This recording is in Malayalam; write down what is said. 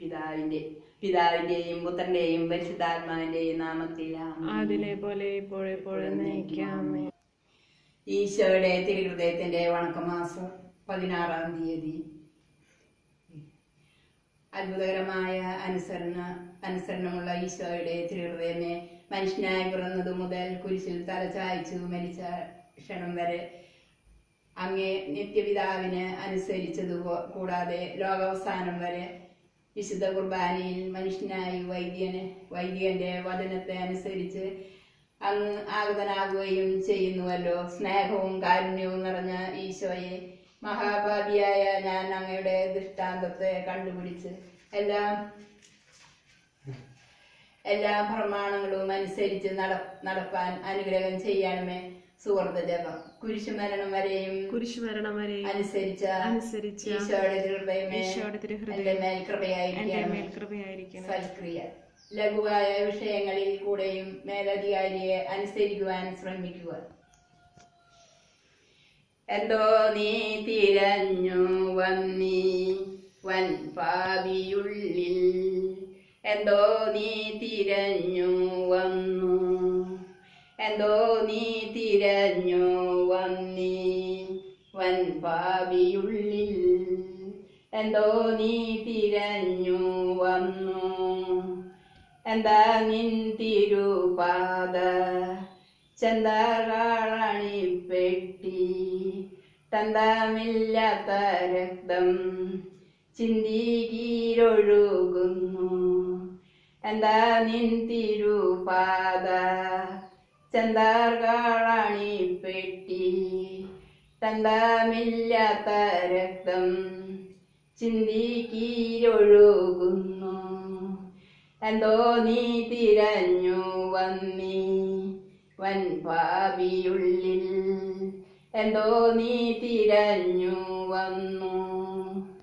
പിതാവിന്റെ പിതാവിന്റെയും പുത്രന്റെയും പരിശുദ്ധാത്മാവിന്റെയും നാമത്തിലാണ് അതിലെ പോലെ ഇപ്പോഴെപ്പോഴും നയിക്കാമേ ഈശോയുടെ തിരുഹൃദയത്തിന്റെ വണക്കമാസം പതിനാറാം തീയതി അത്ഭുതകരമായ അനുസരണ അനുസരണമുള്ള ഈശോയുടെ തിരുഹൃദയമേ മനുഷ്യനായി പിറന്നതു മുതൽ കുരിശിൽ തലചായ്ച്ചു മരിച്ച ക്ഷണം വരെ അങ്ങേ നിത്യപിതാവിന് അനുസരിച്ചതു പോ- കൂടാതെ ലോകാവസാനം വരെ വിശുദ്ധ കുർബാനയിൽ മനുഷ്യനായി വൈദ്യന് വൈദ്യന്റെ വചനത്തെ അനുസരിച്ച് അങ്ങ് ആഗതനാകുകയും ചെയ്യുന്നുവല്ലോ സ്നേഹവും കാരുണ്യവും നിറഞ്ഞ ഈശോയെ മഹാഭാവിയായ ഞാൻ അങ്ങയുടെ ദൃഷ്ടാന്തത്തെ കണ്ടുപിടിച്ച് എല്ലാം എല്ലാ പ്രമാണങ്ങളും അനുസരിച്ച് നട നടപ്പാൻ അനുഗ്രഹം ചെയ്യണമേ സുഹൃത ജപം കുരിശുമരണം വരെയും കുരിശുമരണം വരെ അനുസരിച്ച അനുസരിച്ച ഈശോയുടെ തിരുഹൃദയമേ ഈശോയുടെ തിരുഹൃദയം എന്റെ മേൽ എന്റെ കൃപയായിരിക്കണമേ മേൽ കൃപയായിരിക്കണം സൽക്രിയ ലഘുവായ വിഷയങ്ങളിൽ കൂടെയും മേലധികാരിയെ അനുസരിക്കുവാൻ ശ്രമിക്കുക എന്തോ നീ തിരഞ്ഞു വന്നീ വൻ പാവിയുള്ളിൽ എന്തോ നീ തിരഞ്ഞു വന്നു എന്തോ നീ തിരഞ്ഞു വന്നീ വൻ പാവിയുള്ളിൽ എന്തോ നീ തിരഞ്ഞു വന്നു എന്താ നിൻ തിരുപാത ചന്തകാളണിപ്പെട്ടി തന്തമില്ലാത്ത രക്തം ചിന്തികീരൊഴുകുന്നു എന്താ നിൻ തിരുപാത ചന്താർകാളണിപ്പെട്ടി തന്തമില്ലാത്ത രക്തം ചിന്തിക്കീരൊഴുകുന്നു എന്തോ നീ തിരഞ്ഞു വന്നീ വൻ പാപിയുള്ളിൽ എന്തോ നീ തിരഞ്ഞു വന്നു